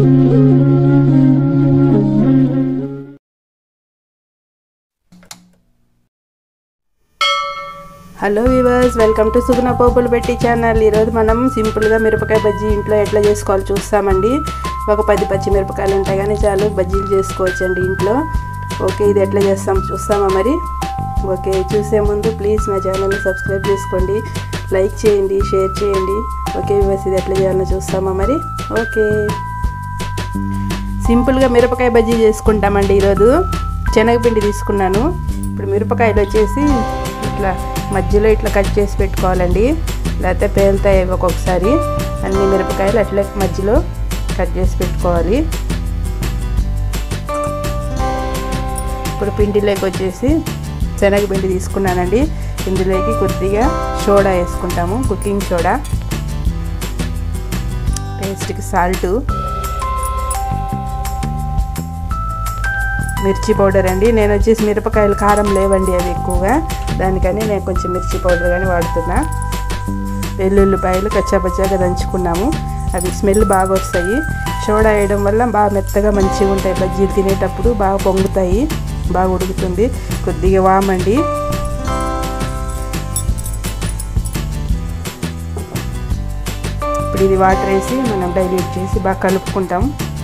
hello viewers welcome to Suguna పోపులు పెట్టి channel ఈరోజు మనం సింపుల్గా మిరపకాయ బజ్జీ ఇంట్లో ఎట్లా చేసుకోవాలో చూస్తామండి ఒక పది పచ్చి మిరపకాయలు ఉంటాయి కానీ చాలు బజ్జీలు చేసుకోవచ్చండి ఇంట్లో ఓకే ఇది ఎట్లా చేస్తాం చూస్తామా మరి ఓకే చూసే ముందు ప్లీజ్ నా ఛానల్ని సబ్స్క్రైబ్ చేసుకోండి లైక్ చేయండి షేర్ చేయండి ఓకే వివర్స్ ఇది ఎట్లా చేయాలో చూస్తామా మరి ఓకే సింపుల్గా మిరపకాయ బజ్జీ చేసుకుంటామండి ఈరోజు శనగపిండి తీసుకున్నాను ఇప్పుడు మిరపకాయలు వచ్చేసి ఇట్లా మధ్యలో ఇట్లా కట్ చేసి పెట్టుకోవాలండి లేకపోతే పేలుతాయి ఒక్కొక్కసారి అన్ని మిరపకాయలు అట్లా మధ్యలో కట్ చేసి పెట్టుకోవాలి ఇప్పుడు పిండిలోకి వచ్చేసి శనగపిండి తీసుకున్నానండి ఇందులోకి కొద్దిగా సోడా వేసుకుంటాము కుకింగ్ సోడా టేస్ట్కి సాల్టు మిర్చి పౌడర్ అండి నేను వచ్చేసి మిరపకాయలు కారం లేవండి అవి ఎక్కువగా దానికని నేను కొంచెం మిర్చి పౌడర్ కానీ వాడుతున్నా వెల్లుల్లిపాయలు కచ్చాపచ్చాగా దంచుకున్నాము అవి స్మెల్ బాగా వస్తాయి సోడా వేయడం వల్ల బాగా మెత్తగా మంచిగా ఉంటాయి బజ్జీలు తినేటప్పుడు బాగా పొంగుతాయి బాగా ఉడుకుతుంది కొద్దిగా వామండి ఇప్పుడు ఇది వాటర్ వేసి మనం డైల్యూట్ చేసి బాగా కలుపుకుంటాం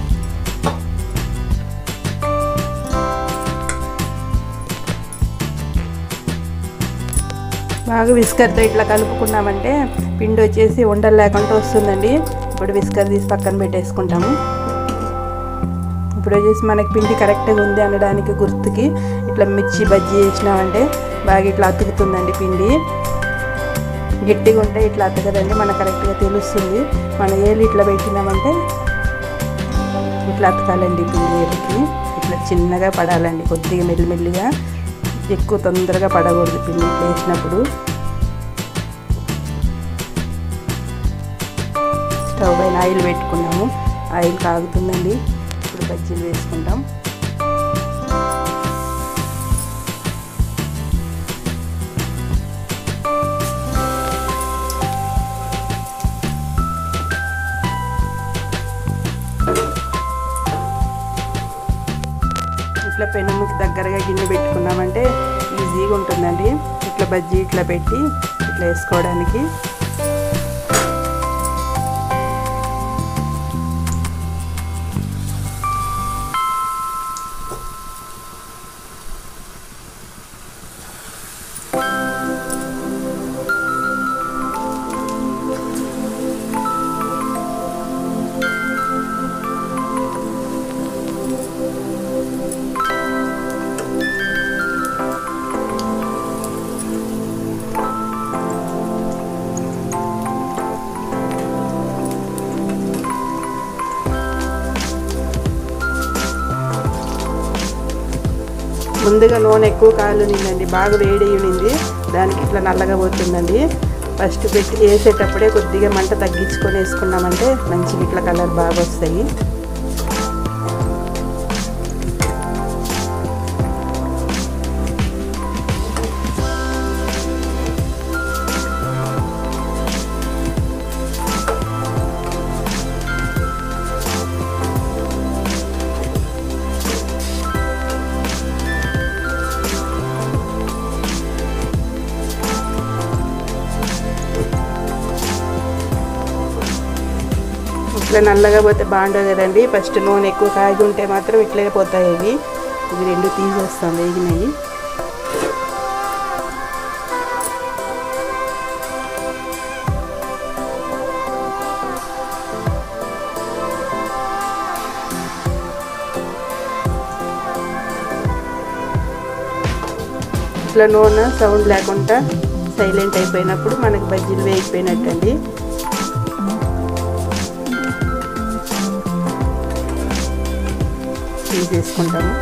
బాగా విస్కర్తో ఇట్లా కలుపుకున్నామంటే పిండి వచ్చేసి ఉండలు లేకుండా వస్తుందండి ఇప్పుడు విస్కర్ తీసి పక్కన పెట్టేసుకుంటాము ఇప్పుడు వచ్చేసి మనకి పిండి కరెక్ట్గా ఉంది అనడానికి గుర్తుకి ఇట్లా మిర్చి బజ్జీ వేసినామంటే బాగా ఇట్లా అతుకుతుందండి పిండి గట్టిగా ఉంటే ఇట్లా అతకదండి మనకు కరెక్ట్గా తెలుస్తుంది మన ఏలు ఇట్లా పెట్టినామంటే ఇట్లా అతకాలండి పిండి ఏలుకి ఇట్లా చిన్నగా పడాలండి కొద్దిగా మెల్లిమెల్లిగా ఎక్కువ తొందరగా పడకూడదు పిండి వేసినప్పుడు స్టవ్ పైన ఆయిల్ పెట్టుకున్నాము ఆయిల్ కాగుతుందండి ఇప్పుడు బజ్జీలు వేసుకుంటాం ఇట్లా పెనముకి దగ్గరగా గిన్నె పెట్టుకున్నామంటే ఈజీగా ఉంటుందండి ఇట్లా బజ్జీ ఇట్లా పెట్టి ఇట్లా వేసుకోవడానికి ముందుగా నూనె ఎక్కువ కాలు నిందండి బాగా వేడి ఉండింది దానికి ఇట్లా నల్లగా పోతుందండి ఫస్ట్ పెట్టి వేసేటప్పుడే కొద్దిగా మంట తగ్గించుకొని వేసుకున్నామంటే మంచిగా ఇట్లా కలర్ బాగా వస్తాయి ఇట్లా నల్లగా పోతే బాగుంటుంది కదండి ఫస్ట్ నూనె ఎక్కువ కాగి ఉంటే మాత్రం ఇట్లే పోతాయి ఇవి ఇవి రెండు తీసేస్తాం వేగినవి ఇట్లా నూనె సౌండ్ లేకుండా సైలెంట్ అయిపోయినప్పుడు మనకి బజ్జీలు వేగిపోయినట్టండి తీసేసుకుంటాము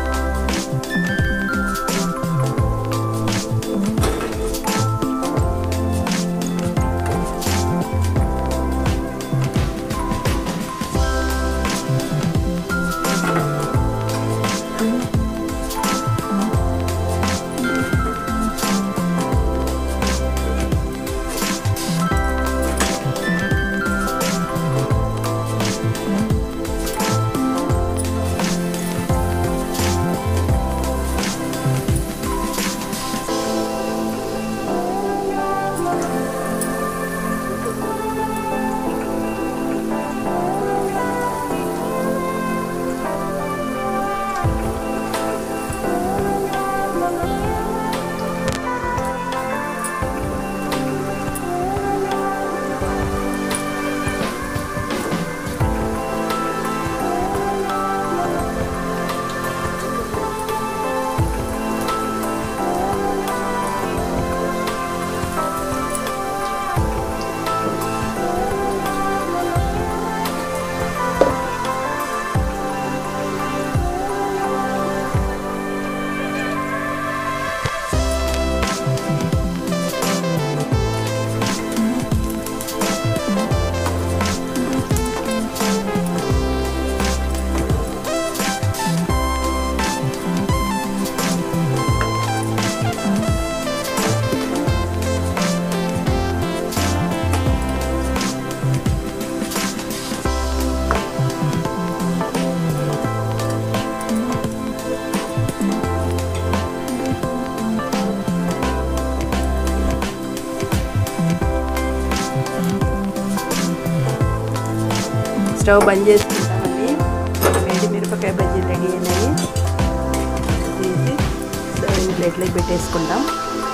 స్టవ్ బంద్ చేసుకుంటామండి వేడి మిరపకాయ బజ్జీలు రెడీ అయినాయి తీసి సర్వింగ్ ప్లేట్లోకి పెట్టేసుకుంటాం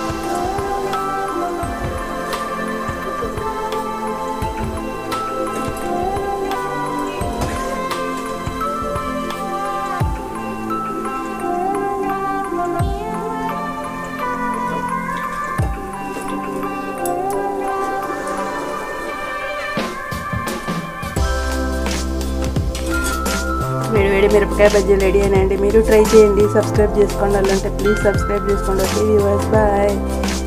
వేడి వేడి మిరపకాయ బజ్జీలు రెడీ అయినాయండి మీరు ట్రై చేయండి సబ్స్క్రైబ్ చేసుకోండి అలాంటే ప్లీజ్ సబ్స్క్రైబ్ చేసుకోండి ఓకే వ్యూవర్స్ బాయ్